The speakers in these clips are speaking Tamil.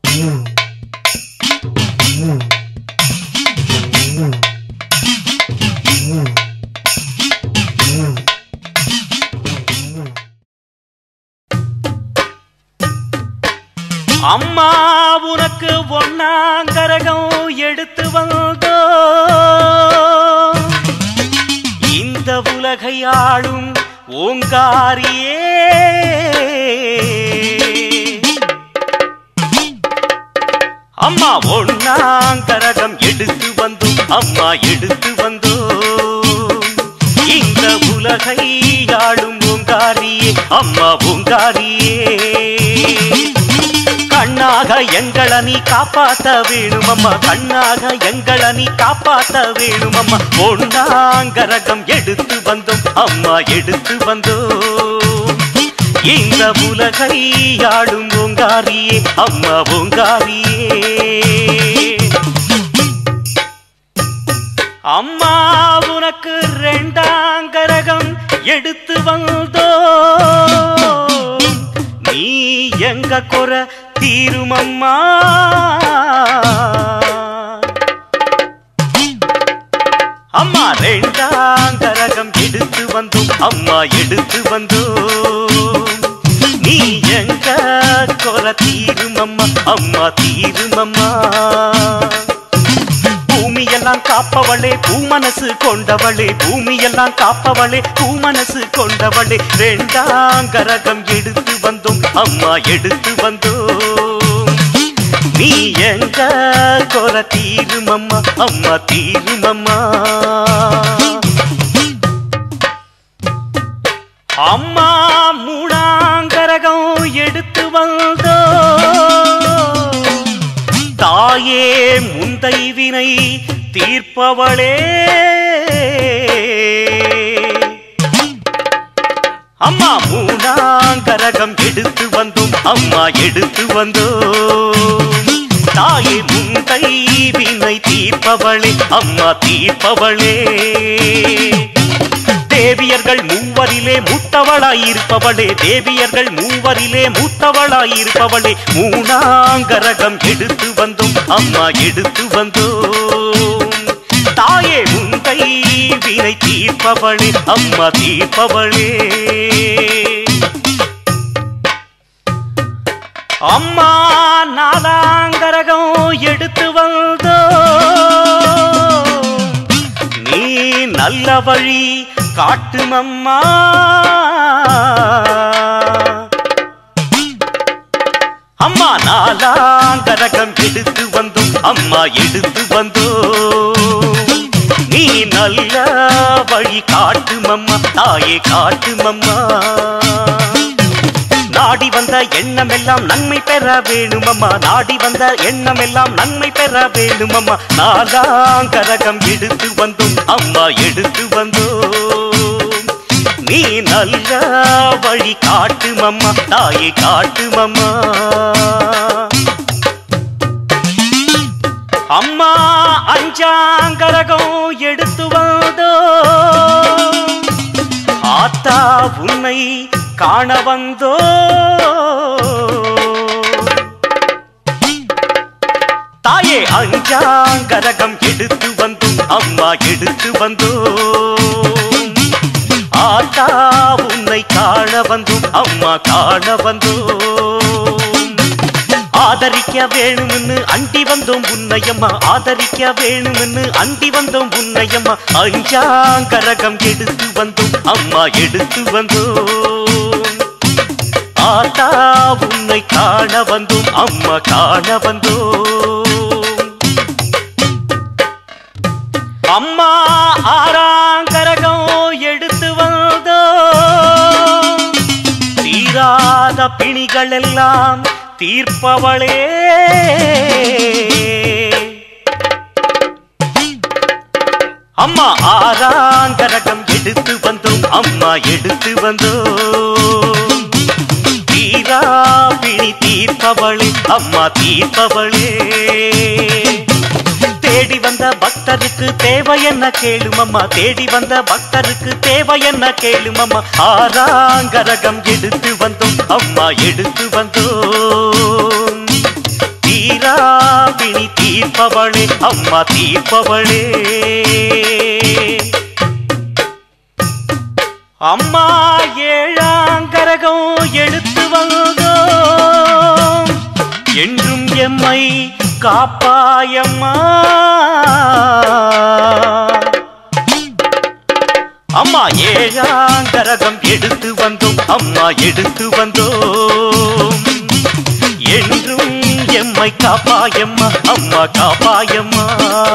அம்மா உனக்கு ஒன்னாங்கரகம் எடுத்து வந்தோ இந்த உலகை ஆளும் ஓங்காரியே அம்மா ஒன்னாங்கரகம் எடுத்து வந்தோம் அம்மா எடுத்து வந்தோம் இந்த உலகை ஆளும் ஓங்காரியே அம்மா ஓங்காரியே கண்ணாக எங்கள நீ காப்பாத்த வேணுமம்மா கண்ணாக எங்கள நீ காப்பாத்த வேணுமம்மா பொன்னாங்கரகம் எடுத்து வந்தோம் அம்மா எடுத்து வந்தோம் இந்த உலகை ஆடும் ஓங்காரியே அம்மா ஓங்காரியே அம்மா உனக்கு ரெண்டாங்கரகம் எடுத்து வந்தோ நீ எங்க குறை தீருமம்மா அம்மா ரெண்டாங்கரகம் எடுத்து வந்தோம் அம்மா எடுத்து வந்தோம் நீ எங்க குறை தீருமம்மா அம்மா தீருமம்மா பூமியெல்லாம் காப்பவளே பூமனசு கொண்டவளே பூமியெல்லாம் காப்பவளே பூமனசு கொண்டவளே ரெண்டாங்கரகம் எடுத்து வந்தோம் அம்மா எடுத்து வந்தோம் நீ எங்க கொர தீருமம்மா அம்மா தீருமம்மா அம்மா மூணாங்கரகம் எடுத்து வந்தோ தாயே முந்தை வினை தீர்ப்பவளே அம்மா மூணாங்கரகம் எடுத்து வந்தோம் அம்மா எடுத்து வந்தோம் தாயே முந்தை வினை தீர்ப்பவளே அம்மா தீர்ப்பவளே தேவியர்கள் மூவரிலே மூத்தவளாயிருப்பவளே தேவியர்கள் மூவரிலே மூத்தவளாயிருப்பவளே மூணாங்கரகம் எடுத்து வந்தோம் அம்மா எடுத்து வந்தோம் தாயே முந்தை வினை தீர்ப்பவளே அம்மா தீர்ப்பவளே அம்மா நாலாங்கரகம் எடுத்து வந்தோ நீ நல்ல வழி காட்டுமம்மா அம்மா நாலாங்கரகம் எடுத்து வந்தோம் அம்மா எடுத்து வந்தோம் நீ நல்ல வழி காட்டுமம்மா தாயே காட்டுமம்மா நாடி வந்த எண்ணம் எல்லாம் நன்மை பெற வேணுமம்மா நாடி வந்த எண்ணம் எல்லாம் நன்மை பெற வேணுமம்மா நாலாங்கரகம் எடுத்து வந்தோம் அம்மா எடுத்து வந்தோம் நீ நல்ல வழி காட்டுமம்மா தாயை காட்டுமம்மா அம்மா அஞ்சாங்கரகம் எடுத்து வந்தோ ஆத்தா உன்னை காண வந்தோ தாயே அஞ்சாங்கரகம் எடுத்து வந்தோம் அம்மா எடுத்து வந்தோம் ஆத்தா உன்னை காண வந்தோம் அம்மா காண வந்தோம் ஆதரிக்க வேணும்னு அண்டி வந்தோம் உன்னையம்மா ஆதரிக்க வேணும்னு அண்டி வந்தோம் உன்னையம்மா அஞ்சாங்கரகம் எடுத்து வந்தோம் அம்மா எடுத்து வந்தோம் ஆத்தா உன்னை காண வந்தோம் அம்மா காண வந்தோம் அம்மா ஆறாங்கரகம் எடுத்து வந்தோ தீராத பிணிகள் எல்லாம் தீர்ப்பவளே அம்மா ஆறாங்கரகம் எடுத்து வந்தோம் அம்மா எடுத்து வந்தோம் தீரா பிணி தீர்ப்பவளே அம்மா தீர்ப்பவளே தேடி வந்த பக்தருக்கு தேவை என்ன கேளுமம்மா தேடி வந்த பக்தருக்கு தேவை என்ன கேளுமம்மா ஆறாங்கரகம் எடுத்து வந்தோம் அம்மா எடுத்து வந்தோம் தீ தீர்ப்பவளே அம்மா தீர்ப்பவளே அம்மா ஏழாங்கரகம் எடுத்து வந்தோம் என்றும் எம்மை காப்பாயம்மா அம்மா ஏழாங்கரகம் எடுத்து வந்தோம் அம்மா எடுத்து வந்தோம் என்றும் எம்மை காப்பாயம்மா அம்மா காப்பாயம்மா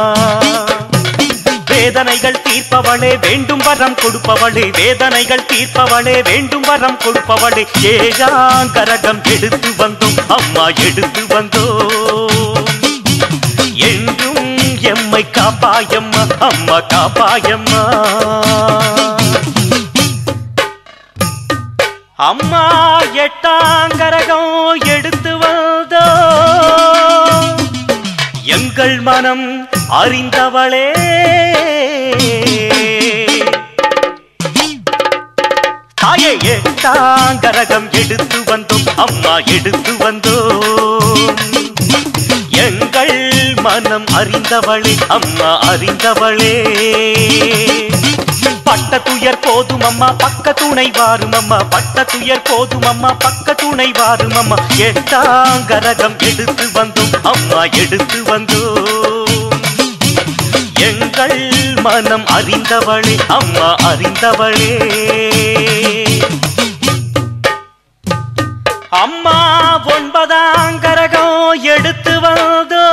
வேதனைகள் தீர்ப்பவளே வேண்டும் வரம் கொடுப்பவளே வேதனைகள் தீர்ப்பவளே வேண்டும் வரம் கொடுப்பவளே ஏழாங்கரகம் எடுத்து வந்தோம் அம்மா எடுத்து வந்தோம் என்றும் எம்மை காப்பாயம்மா அம்மா காப்பாயம்மா அம்மா எட்டாங்கரகம் எடுத்து வந்தோ எங்கள் மனம் அறிந்தவளே தாயே எட்டாங்கரகம் எடுத்து வந்தோம் அம்மா எடுத்து வந்தோம் எங்கள் மனம் அறிந்தவளே அம்மா அறிந்தவளே பட்ட துயர் போதும் அம்மா பக்க துணை வாரும் அம்மா பட்ட துயர் போதும் அம்மா பக்க துணை வாரும் அம்மா எட்டாங்கரகம் எடுத்து வந்தோம் அம்மா எடுத்து வந்தோம் எங்கள் மனம் அறிந்தவளே அம்மா அறிந்தவளே அம்மா ஒன்பதாங்கரகம் எடுத்து வந்தோ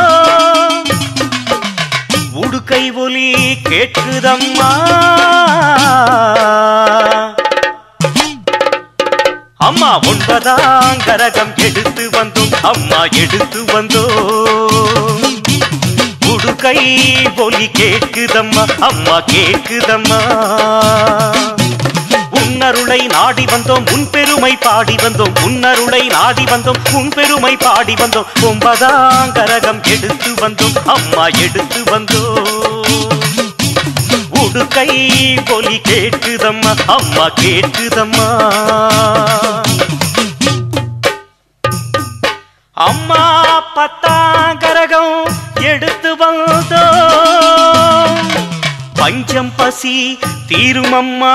உடுக்கை ஒலி கேட்குதம்மா அம்மா ஒன்பதாங்கரகம் எடுத்து வந்தோம் அம்மா எடுத்து வந்தோம் உடுக்கை ஒலி கேட்குதம்மா அம்மா கேட்குதம்மா உன்னருளை நாடி வந்தோம் உன் பெருமை பாடி வந்தோம் உன்னருளை நாடி வந்தோம் உன் பெருமை பாடி வந்தோம் ஒன்பதாம் கரகம் எடுத்து வந்தோம் அம்மா எடுத்து வந்தோம் உடுக்கை பொலி கேட்குதம்மா அம்மா கேட்குதம்மா அம்மா பத்தாம் கரகம் எடுத்து வந்தோம் பஞ்சம் பசி தீருமம்மா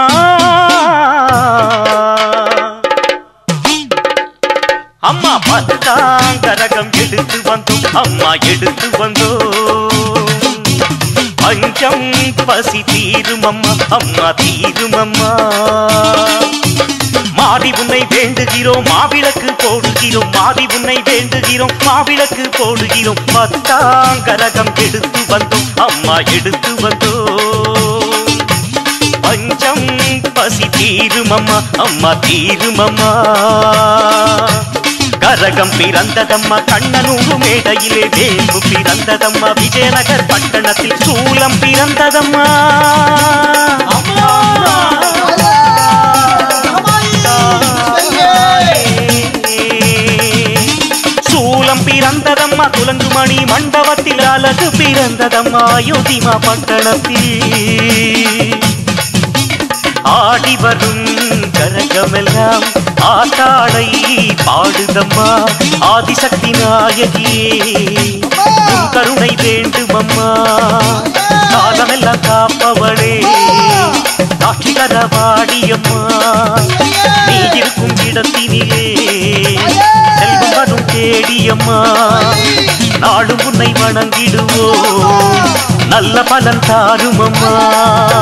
அம்மா பத்தாம் கரகம் எடுத்து வந்தோம் அம்மா எடுத்து வந்தோம் பஞ்சம் பசி தீருமம்மா அம்மா தீருமம்மா மாறி உன்னை வேண்டுகிறோம் மாவிளக்கு போடுகிறோம் மாறி உன்னை வேண்டுகிறோம் மாவிளக்கு போடுகிறோம் பத்தாங்கரகம் எடுத்து வந்தோம் அம்மா எடுத்து வந்தோம் பஞ்சம் பசி தீருமம்மா அம்மா தீருமம்மா கரகம் பிறந்ததம்மா கண்ணனூரு மேடையிலே வேம்பு பிறந்ததம்மா விஜயநகர் பட்டணத்தில் சூலம் பிறந்ததம்மா அம்மா சூலம் பிறந்ததம்மா துலங்குமணி மண்டபத்தில் அழகு பிறந்ததம்மா யோதிமா பட்டணத்தில் ஆடி வரும் கரகமெல்லாம் ஆத்தாளை பாடுதம்மா ஆதிசக்தி நாயகியே உன் கருணை வேண்டுமம்மா காலமெல்லாம் காப்பவளே காட்சி தரவாடியம்மா நீ இருக்கும் இடத்தினிலே செல்வம் வரும் தேடியம்மா நாடும் உன்னை வணங்கிடுவோம் நல்ல பலன் தாருமம்மா